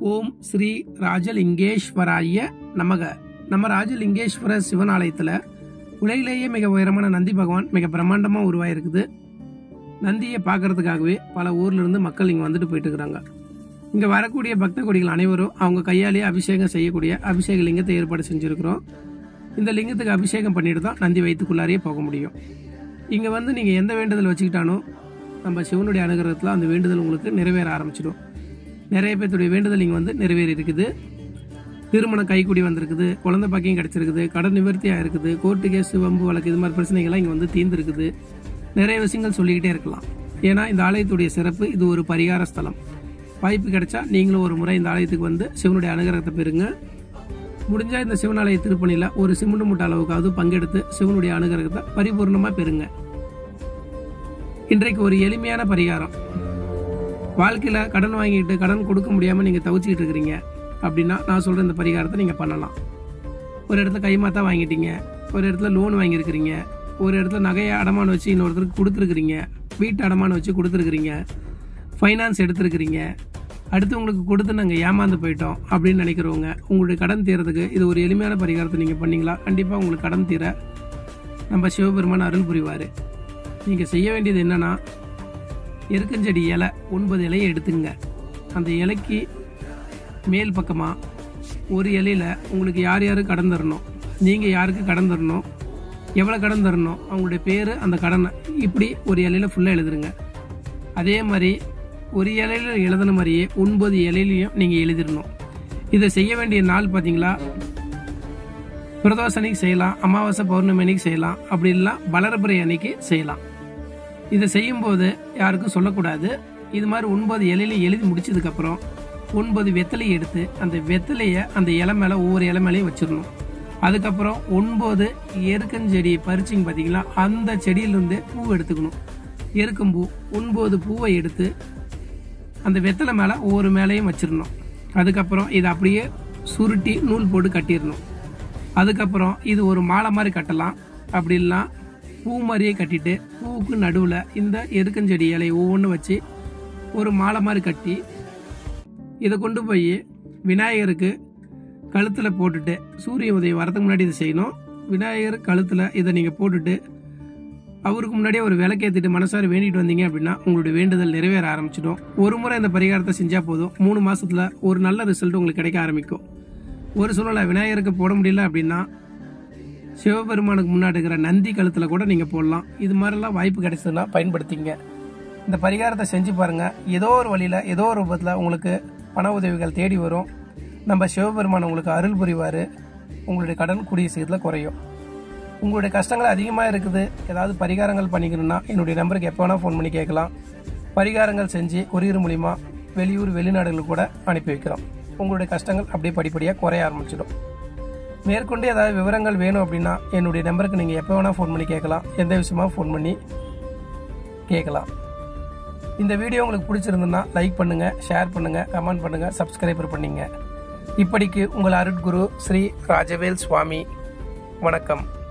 ஓம் ஸ்ரீ ராஜலிங்கேஸ்வராய நமக நம்ம ராஜலிங்கேஸ்வர சிவன் ஆலயத்தில் உலகிலேயே மிக உயரமான நந்தி பகவான் மிக பிரம்மாண்டமாக உருவாயிருக்குது நந்தியை பார்க்கறதுக்காகவே பல ஊர்ல இருந்து மக்கள் இங்கே வந்துட்டு போயிட்டு இருக்கிறாங்க இங்கே வரக்கூடிய பக்த கொடிகள் அனைவரும் அவங்க கையாலேயே அபிஷேகம் செய்யக்கூடிய அபிஷேக லிங்கத்தை ஏற்பாடு செஞ்சுருக்கிறோம் இந்த லிங்கத்துக்கு அபிஷேகம் பண்ணிட்டு தான் நந்தி வயிற்றுக்குள்ளாரையே போக முடியும் இங்கே வந்து நீங்கள் எந்த வேண்டுதல் வச்சுக்கிட்டாலும் நம்ம சிவனுடைய அனுகிரகத்தில் அந்த வேண்டுதல் உங்களுக்கு நிறைவேற ஆரம்பிச்சிடும் நிறைய பேர்த்துடைய வேண்டுதல் இங்கே வந்து நிறைவேறி இருக்குது திருமணம் கைக்கூடி வந்திருக்குது குழந்தை பாக்கியம் கிடைச்சிருக்குது கடன் நிவர்த்தியாக இருக்குது கோர்ட்டு கேஸ் வம்பு வழக்கு இது மாதிரி பிரச்சனைகள்லாம் இங்கே வந்து தீர்ந்துருக்குது நிறைய விஷயங்கள் சொல்லிக்கிட்டே இருக்கலாம் ஏன்னா இந்த ஆலயத்துடைய சிறப்பு இது ஒரு பரிகார ஸ்தலம் வாய்ப்பு கிடைச்சா நீங்களும் ஒரு முறை இந்த ஆலயத்துக்கு வந்து சிவனுடைய அனுகிரகத்தை பெறுங்க முடிஞ்சா இந்த சிவனாலய திருப்பணியில் ஒரு சிமெண்ட் மூட்டை அளவுக்காவது பங்கெடுத்து சிவனுடைய அனுகிரகத்தை பரிபூர்ணமாக பெறுங்க இன்றைக்கு ஒரு எளிமையான பரிகாரம் வாழ்க்கையில் கடன் வாங்கிட்டு கடன் கொடுக்க முடியாமல் நீங்கள் தவிச்சிக்கிட்டு இருக்கிறீங்க அப்படின்னா நான் சொல்கிற இந்த பரிகாரத்தை நீங்கள் பண்ணலாம் ஒரு இடத்துல கைமாத்தா வாங்கிட்டீங்க ஒரு இடத்துல லோன் வாங்கியிருக்கிறீங்க ஒரு இடத்துல நகையை அடமானம் வச்சு இன்னொருத்தருக்கு கொடுத்துருக்குறீங்க வீட்டு அடமானம் வச்சு கொடுத்துருக்குறீங்க ஃபைனான்ஸ் எடுத்திருக்கிறீங்க அடுத்து உங்களுக்கு கொடுத்து நாங்கள் ஏமாந்து போயிட்டோம் அப்படின்னு நினைக்கிறவங்க உங்களுடைய கடன் தீரதுக்கு இது ஒரு எளிமையான பரிகாரத்தை நீங்கள் பண்ணீங்களா கண்டிப்பாக உங்களுக்கு கடன் தீர நம்ம சிவபெருமான் அருள் புரிவார் நீங்கள் செய்ய வேண்டியது என்னன்னா எருக்கஞ்செடி இலை ஒன்பது இலையை எடுத்துங்க அந்த இலைக்கு மேல் பக்கமாக ஒரு இலையில உங்களுக்கு யார் யார் கடன் தரணும் நீங்கள் யாருக்கு கடன் தரணும் எவ்வளோ கடன் தரணும் அவங்களுடைய பேர் அந்த கடனை இப்படி ஒரு இலையில ஃபுல்லாக எழுதுருங்க அதே மாதிரி ஒரு இலையில எழுதின மாதிரியே ஒன்பது இலையிலையும் நீங்கள் எழுதிடணும் இதை செய்ய வேண்டிய நாள் பார்த்தீங்களா பிரதோஷ அன்னைக்கு செய்யலாம் அமாவாசை பௌர்ணமி அன்னைக்கு செய்யலாம் அப்படி இல்லைனா வளரப்புரை அன்னைக்கு செய்யலாம் இதை செய்யும்போது யாருக்கும் சொல்லக்கூடாது இது மாதிரி ஒன்பது இலையில எழுதி முடிச்சதுக்கப்புறம் ஒன்பது வெத்தலையை எடுத்து அந்த வெத்தலையை அந்த இலை மேலே ஒவ்வொரு இலை மேலேயும் வச்சிடணும் அதுக்கப்புறம் ஒன்பது எருக்கஞ்செடியை பறிச்சிங்க பார்த்தீங்களா அந்த செடியிலிருந்து பூ எடுத்துக்கணும் எருக்கம்பூ ஒன்பது பூவை எடுத்து அந்த வெத்தலை மேலே ஒவ்வொரு மேலேயும் வச்சிடணும் அதுக்கப்புறம் இதை அப்படியே சுருட்டி நூல் போட்டு கட்டிடணும் அதுக்கப்புறம் இது ஒரு மாலை மாதிரி கட்டலாம் அப்படி இல்லைனா பூ மாதிரியே கட்டிட்டு பூவுக்கு நடுவில் இந்த எருக்கஞ்செடி இலை ஒவ்வொன்றும் வச்சு ஒரு மாலை மாதிரி கட்டி இதை கொண்டு போய் விநாயகருக்கு கழுத்தில் போட்டுட்டு சூரிய உதயம் வரதுக்கு முன்னாடி இதை செய்யணும் விநாயகர் கழுத்தில் இதை நீங்கள் போட்டுட்டு அவருக்கு முன்னாடியே ஒரு விளக்கேற்றிட்டு மனசார வேண்டிட்டு வந்தீங்க அப்படின்னா உங்களுடைய வேண்டுதல் நிறைவேற ஆரம்பிச்சிடும் ஒரு முறை இந்த பரிகாரத்தை செஞ்சால் போதும் மூணு மாசத்துல ஒரு நல்ல ரிசல்ட் உங்களுக்கு கிடைக்க ஆரம்பிக்கும் ஒரு சூழ்நிலை விநாயகருக்கு போட முடியல அப்படின்னா சிவபெருமானுக்கு முன்னாடி இருக்கிற நந்தி கழுத்தில் கூட நீங்கள் போடலாம் இது மாதிரிலாம் வாய்ப்பு கிடைச்சதுன்னா பயன்படுத்திங்க இந்த பரிகாரத்தை செஞ்சு பாருங்க ஏதோ ஒரு வழியில் ஏதோ ஒரு ரூபத்தில் உங்களுக்கு பண உதவிகள் தேடி வரும் நம்ம சிவபெருமான் உங்களுக்கு அருள் புரிவார் உங்களுடைய கடன் கூடிய சீக்கிரத்தில் குறையும் உங்களுடைய கஷ்டங்கள் அதிகமாக இருக்குது ஏதாவது பரிகாரங்கள் பண்ணிக்கணும்னா என்னுடைய நம்பருக்கு எப்போ வேணால் ஃபோன் பண்ணி கேட்கலாம் பரிகாரங்கள் செஞ்சு கொரியர் மூலிமா வெளியூர் வெளிநாடுகளுக்கு கூட அனுப்பி வைக்கிறோம் உங்களுடைய கஷ்டங்கள் அப்படியே படிப்படியாக குறைய ஆரம்பிச்சிடும் மேற்கொண்டு ஏதாவது விவரங்கள் வேணும் அப்படின்னா என்னுடைய நம்பருக்கு நீங்கள் எப்போ வேணால் ஃபோன் பண்ணி கேட்கலாம் எந்த விஷயமா ஃபோன் பண்ணி கேட்கலாம் இந்த வீடியோ உங்களுக்கு பிடிச்சிருந்ததுன்னா லைக் பண்ணுங்கள் ஷேர் பண்ணுங்கள் கமெண்ட் பண்ணுங்கள் சப்ஸ்கிரைபர் பண்ணிங்க இப்படிக்கு உங்கள் அருட்குரு ஸ்ரீ ராஜவேல் சுவாமி வணக்கம்